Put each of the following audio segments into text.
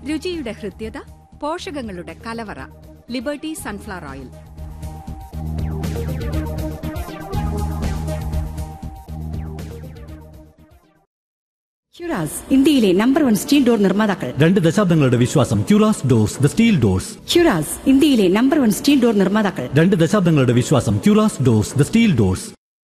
രുചിയുടെ ഹൃദ്യത പോഷകങ്ങളുടെ കലവറ liberty sunflower oil ഹ്യുറാസ് ഇന്ത്യയിലെ നമ്പർ വൺ സ്റ്റീൽ ഡോർ നിർമ്മാതാക്കൾ രണ്ട് ദശാബ്ദങ്ങളുടെ വിശ്വാസം Curas doors the steel doors ഹ്യുറാസ് ഇന്ത്യയിലെ നമ്പർ വൺ സ്റ്റീൽ ഡോർ നിർമ്മാതാക്കൾ രണ്ട് ദശാബ്ദങ്ങളുടെ വിശ്വാസം Curas doors the steel doors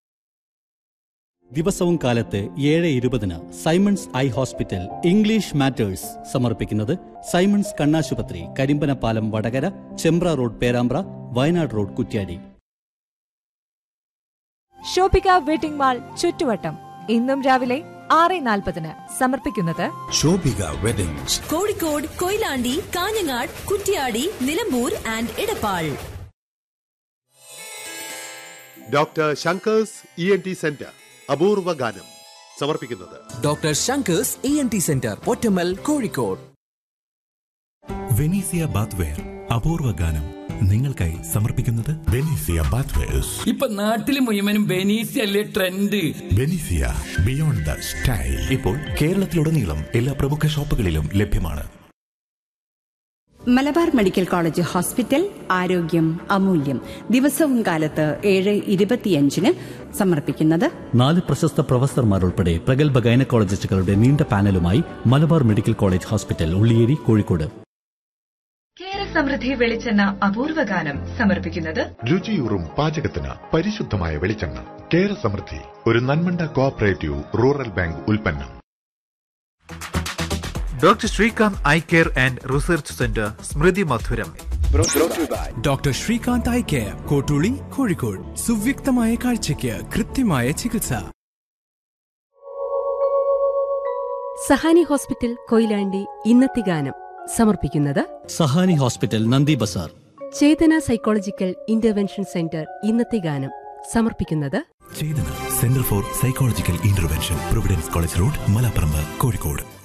ദിവസവും കാലത്ത് ഏഴ് ഇരുപതിന് Simons eye hospital English matters സമർപ്പിക്കുന്നത് സൈമൺസ് കണ്ണാശുപത്രി Karimbanapalam Vadakara Chembra road Perambra Wayanad road Kuttiady Shoppika wedding mall ചുറ്റുവട്ടം ഇന്നും രാവിലെ ആറ് നാൽപ്പതിന് സമർപ്പിക്കുന്നത് Shobhika weddings Kozhikode Koyilandy Kanhangad Kuttiady Nilambur and Edappal doctor Shankers E N T centre അപൂർവ ഗാനം സമർപ്പിക്കുന്നത് doctor Shankers E N T centre Ottammal Kozhikode Venezia bathware അപൂർവ ഗാനം നിങ്ങൾക്കായി സമർപ്പിക്കുന്നത് വെനീസിയ ബാത്ത്വെയർസ് ഇപ്പൊ നാട്ടില് മുഴുവനും ബെനീസി അല്ലേ trend Venezia beyond the style ഇപ്പോൾ കേരളത്തിലുടനീളം എല്ലാ പ്രമുഖ ഷോപ്പുകളിലും ലഭ്യമാണ് മലബാർ മെഡിക്കൽ കോളേജ് ഹോസ്പിറ്റൽ ആരോഗ്യം അമൂല്യം ദിവസവും കാലത്ത് ഏഴ് ഇരുപത്തിയഞ്ചിന് സമർപ്പിക്കുന്നത് നാല് പ്രശസ്ത പ്രൊഫസർമാരുൾപ്പെടെ പ്രഗത്ഭ ഗൈനക്കോളജിസ്റ്റുകളുടെ നീണ്ട പാനലുമായി Malabar medical college hospital Ulliyeri Kozhikode Kera Samriddhi വെളിച്ചെണ്ണ അപൂർവ ഗാനം സമർപ്പിക്കുന്നത് രുചിയൂറും പാചകത്തിന് പരിശുദ്ധമായ വെളിച്ചെണ്ണ കേര സമൃദ്ധി ഒരു നന്മണ്ട കോഓപ്പറേറ്റീവ് റൂറൽ ബാങ്ക് ഉൽപ്പന്നം doctor Srikanth eye care and research centre Smrithi Madhuram doctor Srikanth eye care Kottooli Kozhikode സുവ്യക്തമായ കാഴ്ചയ്ക്ക് കൃത്യമായ ചികിത്സ സഹാനി ഹോസ്പിറ്റൽ കൊയിലാണ്ടി ഇന്നത്തെ ഗാനം സമർപ്പിക്കുന്നത് Sahani hospital Nandi Bazar Chethana psychological intervention centre ഇന്നത്തെ ഗാനം സമർപ്പിക്കുന്നത് Chethana centre for psychological intervention Providence college road Malaparamba Kozhikode